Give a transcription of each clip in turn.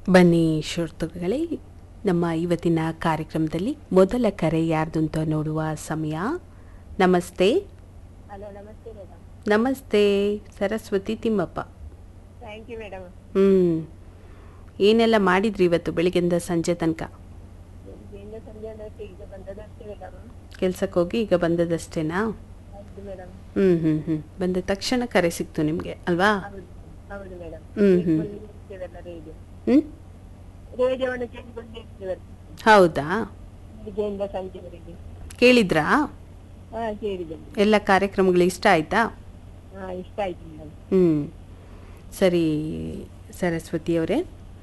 ಬನ್ನಿ ಶ್ರೋತೃಗಳೇ ನಮ್ಮ ಇವತ್ತಿನ ಕಾರ್ಯಕ್ರಮದಲ್ಲಿ ಮೊದಲ ಕರೆ ಯಾರ್ದು ಅಂತ ನೋಡುವ ಸಮಯ ನಮಸ್ತೆ ಹಲೋ ನಮಸ್ತೆ ಮೇಡಮ್ ನಮಸ್ತೆ Saraswathi Thimmappa thank you madam ಹ್ಞೂ ಏನೆಲ್ಲ ಮಾಡಿದ್ರಿ ಇವತ್ತು ಬೆಳಿಗ್ಗೆಯಿಂದ ಸಂಜೆ ತನಕ ಬೆಳಗ್ಗೆಯಿಂದ ಸಂಜೆ ಹೊರಟು ಈಗ ಬಂದದಷ್ಟೇ ಮೇಡಮ್ ಕೆಲ್ಸಕ್ಕೆ ಹೋಗಿ ಈಗ ಬಂದದಷ್ಟೇನಾ ಹೌದು ಮೇಡಮ್ ಹ್ಞೂ ಹ್ಞೂ ಹ್ಞೂ ಬಂದ ತಕ್ಷಣ ಕರೆ ಸಿಕ್ತು ನಿಮಗೆ ಅಲ್ವಾ ಹೌದು ಹೌದು ಮೇಡಮ್ ಹ್ಮ್, ಹ್ಮ್. ಇರ್ತೇವಲ್ಲ ರೇಡಿಯೋ ಹ್ಞೂ ರೇಡಿಯೋವನ್ನು ಕೇಳಿಕೊಂಡೇ ಇರ್ತೇವೆ ಹೌದಾ ಬೆಳಿಗ್ಗೆಯಿಂದ ಸಂಜೆವರೆಗೆ ಕೇಳಿದ್ರಾ ಹಾ ಕೇಳಿದೆ ಎಲ್ಲ ಕಾರ್ಯಕ್ರಮಗಳು ಇಷ್ಟ ಆಯ್ತಾ ಹಾ ಇಷ್ಟ ಆಯ್ತು ಮೇಡಮ್ ಹ್ಞೂ ಸರಿ ಸರಸ್ವತಿಯವರೇ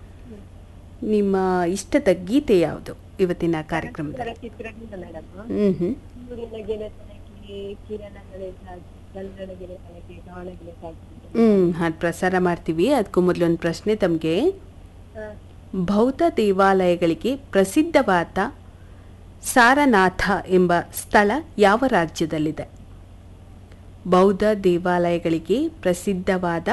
ನಿಮ್ಮ ಇಷ್ಟದ ಗೀತೆ ಯಾವುದು ಇವತ್ತಿನ ಕಾರ್ಯಕ್ರಮದಲ್ಲಿ ಚಿತ್ರದಿಂದ ಮೇಡಮ್ ಹ್ಞೂ ಹ್ಞೂ ಸೂರ್ಯನ ಗೆಳೆತನಕ್ಕೆ ಕಿರಣಗಳೇ ಸಾಕಿ ಚಂದ್ರನ ಗೆಳೆತನಕ್ಕೆ ಗಾಣಗಳೇ ಸಾಕಿ ಹ್ಞೂ ಹಾಡು ಪ್ರಸಾರ ಮಾಡ್ತೀವಿ ಅದಕ್ಕೂ ಮೊದಲು ಒಂದು ಪ್ರಶ್ನೆ ತಮಗೆ ಹಾ ಬೌದ್ಧ ದೇವಾಲಯಗಳಿಗೆ ಪ್ರಸಿದ್ಧವಾದ ಸಾರನಾಥ ಎಂಬ ಸ್ಥಳ ಯಾವ ರಾಜ್ಯದಲ್ಲಿದೆ ಬೌದ್ಧ ದೇವಾಲಯಗಳಿಗೆ ಪ್ರಸಿದ್ಧವಾದ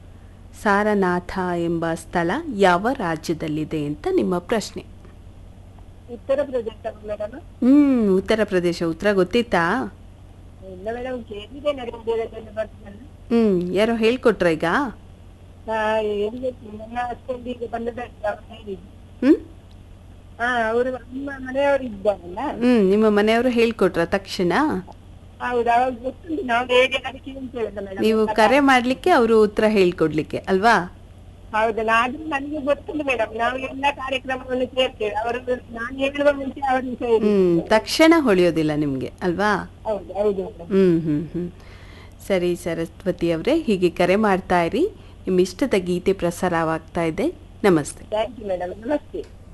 ಸಾರನಾಥ ಎಂಬ ಸ್ಥಳ ಯಾವ ರಾಜ್ಯದಲ್ಲಿದೆ ಅಂತ ನಿಮ್ಮ ಪ್ರಶ್ನೆ ಉತ್ತರ ಪ್ರದೇಶ ಮೇಡಮ್ ಹ್ಞೂ ಉತ್ತರ ಪ್ರದೇಶ ಉತ್ತರ ಗೊತ್ತಿತ್ತಾ ಇಲ್ಲ ಮೇಡಮ್ ಕೇಳಿದೆ ರೇಡಿಯೋದಲ್ಲಿ ಬರ್ತದಲ್ಲ ಹ್ಞೂ ಯಾರೋ ಹೇಳ್ಕೊಟ್ರ ಈಗ ಹಾ ಎಲ್ಲಿ ನನ್ನ ಹಸ್ಬೆಂಡ್ ಈಗ ಬಂದದಷ್ಟೇ ಅವ್ರು ಹೇಳಿದ್ದು ಹ್ಞೂ ಹಾ ಅವರು ನಮ್ಮ ಮನೆಯವರು ಇದ್ದಾರಲ್ಲ ಹ್ಞೂ ನಿಮ್ಮ ಮನೆಯವರು ಹೇಳ್ಕೊಟ್ರ ತಕ್ಷಣ ಹೌದು ಅವಾಗ ಗೊತ್ತುಂಟು ನಾವು ರೇಡಿಯೋದಲ್ಲಿ ಕೇಳ್ತೇವಲ್ಲ ಮೇಡಮ್ ನೀವು ಕರೆ ಮಾಡಲಿಕ್ಕೆ ಅವರು ಉತ್ತರ ಹೇಳ್ಕೊಡ್ಲಿಕ್ಕೆ ಅಲ್ವಾ ಹೌದಲ್ಲ ಆದ್ರೂ ನನಗೆ ಗೊತ್ತುಂಟು ಮೇಡಮ್ ನಾವು ಎಲ್ಲ ಕಾರ್ಯಕ್ರಮವನ್ನು ಕೇಳ್ತೇವೆ ಅವರು ನಾನು ಹೇಳುವ ಮುಂಚೆ ಅವರು ಸೇರಿ ಹ್ಮ್ ತಕ್ಷಣ ಹೊಳೆಯೋದಿಲ್ಲ ನಿಮಗೆ ಅಲ್ವಾ ಹೌದು ಹೌದು ಮೇಡಮ್ ಹ್ಮ್ ಹ್ಮ್ ಹ್ಮ್ ಸರಿ ಸರಸ್ವತಿ ಅವರೇ ಹೀಗೆ ಕರೆ ಮಾಡ್ತಾ ಇರಿ ನಿಮ್ಮ ಇಷ್ಟದ ಗೀತೆ ಪ್ರಸಾರವಾಗ್ತಾ ಇದೆ ನಮಸ್ತೆ ಥ್ಯಾಂಕ್ ಯು ಮೇಡಮ್ ನಮಸ್ತೆ